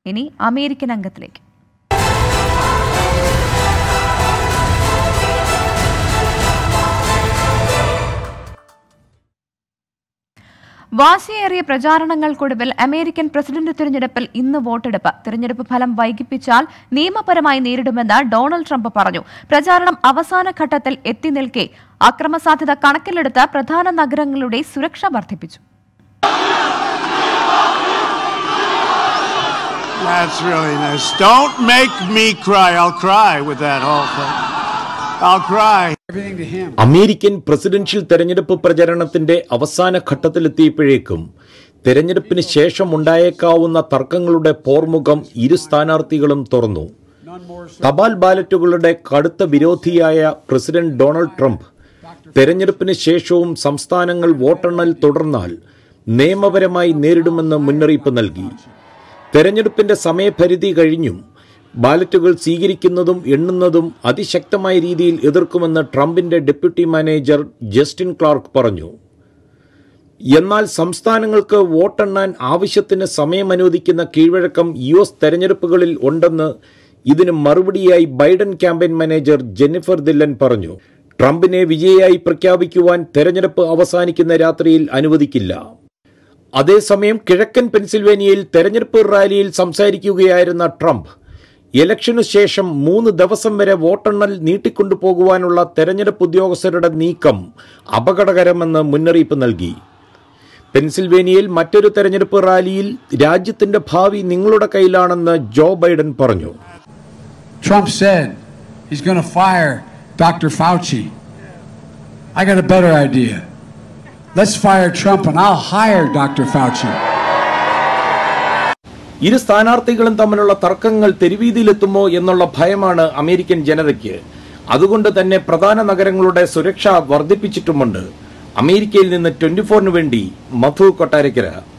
ഇനി അമേരിക്കൻ അംഗത്തിലേക്ക് വാശിയേറിയ പ്രചാരണങ്ങൾക്കൊടുവിൽ American president തിരഞ്ഞെടുപ്പിൽ ഇന്ന് വോട്ടെടുപ്പ് തിരഞ്ഞെടുപ്പ് ഫലം വൈകിപ്പിച്ചാൽ നിയമപരമായി നേരിടുമെന്ന് ഡൊണാൾഡ് ട്രംപ് പറഞ്ഞു പ്രചാരണം അവസാന ഘട്ടത്തിൽ എത്തി നിൽക്കെ അക്രമസാധ്യത കണക്കിലെടുത്ത് പ്രധാന നഗരങ്ങളുടെ സുരക്ഷ വർദ്ധിപ്പിച്ചു That's really nice. Don't make me cry. I'll cry with that whole thing. I'll cry. everything to him. American presidential തെരഞ്ഞെടുപ്പ് പ്രചരണത്തിന്റെ അവസാന ഘട്ടത്തിലെത്തിയപ്പോഴേക്കും തെരഞ്ഞെടുപ്പിന് ശേഷം ഉണ്ടായേക്കാവുന്ന തർക്കങ്ങളുടെ പോർമുഖം ഇരു സ്ഥാനാർത്ഥികളും തുറന്നു തപാൽ ബാലറ്റുകളുടെ കടുത്ത വിരോധിയായ പ്രസിഡന്റ് ഡൊണാൾഡ് ട്രംപ് തെരഞ്ഞെടുപ്പിന് ശേഷവും സംസ്ഥാനങ്ങൾ വോട്ടെണ്ണൽ തുടർന്നാൽ നിയമപരമായി നേരിടുമെന്ന് മുന്നറിയിപ്പ് നൽകി തെരഞ്ഞെടുപ്പിന്റെ സമയപരിധി കഴിഞ്ഞും ബാലറ്റുകൾ സ്വീകരിക്കുന്നതും എണ്ണുന്നതും അതിശക്തമായ രീതിയിൽ എതിർക്കുമെന്ന് ട്രംപിന്റെ ഡെപ്യൂട്ടി മാനേജർ ജസ്റ്റിൻ ക്ലാർക്ക് പറഞ്ഞു എന്നാൽ സംസ്ഥാനങ്ങൾക്ക് വോട്ടെണ്ണാൻ ആവശ്യത്തിന് സമയം അനുവദിക്കുന്ന കീഴ്വഴക്കം യു എസ് തെരഞ്ഞെടുപ്പുകളിൽ ഉണ്ടെന്ന് ഇതിന് മറുപടിയായി Biden campaign manager Jennifer Dillon പറഞ്ഞു ട്രംപിനെ വിജയിയായി പ്രഖ്യാപിക്കുവാൻ തെരഞ്ഞെടുപ്പ് അവസാനിക്കുന്ന രാത്രിയിൽ അനുവദിക്കില്ല അതേസമയം കിഴക്കൻ പെൻസിൽവേനിയയിൽ തെരഞ്ഞെടുപ്പ് റാലിയിൽ സംസാരിക്കുകയായിരുന്ന ട്രംപ് ഇലക്ഷനു ശേഷം മൂന്ന് ദിവസം വരെ വോട്ടെണ്ണൽ നീട്ടിക്കൊണ്ടുപോകുവാനുള്ള തെരഞ്ഞെടുപ്പ് ഉദ്യോഗസ്ഥരുടെ നീക്കം അപകടകരമെന്ന് മുന്നറിയിപ്പ് നൽകി പെൻസിൽവേനിയയിൽ മറ്റൊരു തെരഞ്ഞെടുപ്പ് റാലിയിൽ രാജ്യത്തിന്റെ ഭാവി നിങ്ങളുടെ കയ്യിലാണെന്ന് ജോ ബൈഡൻ പറഞ്ഞു Trump said he's going to fire Dr. Fauci. I got a better idea. Let's fire Trump and I'll hire Dr. Fauci. ഇരു സ്ഥാനാർത്ഥികളും തമ്മിലുള്ള തർക്കങ്ങൾ തെരുവീതിയിലെത്തുമോ എന്നുള്ള ഭയമാണ് അമേരിക്കൻ ജനതയ്ക്ക് അതുകൊണ്ട് തന്നെ പ്രധാന നഗരങ്ങളുടെ സുരക്ഷ വർദ്ധിപ്പിച്ചിട്ടുമുണ്ട് അമേരിക്കയിൽ നിന്ന് ട്വന്റി ഫോറിന് വേണ്ടി മധു കൊട്ടാരക്കര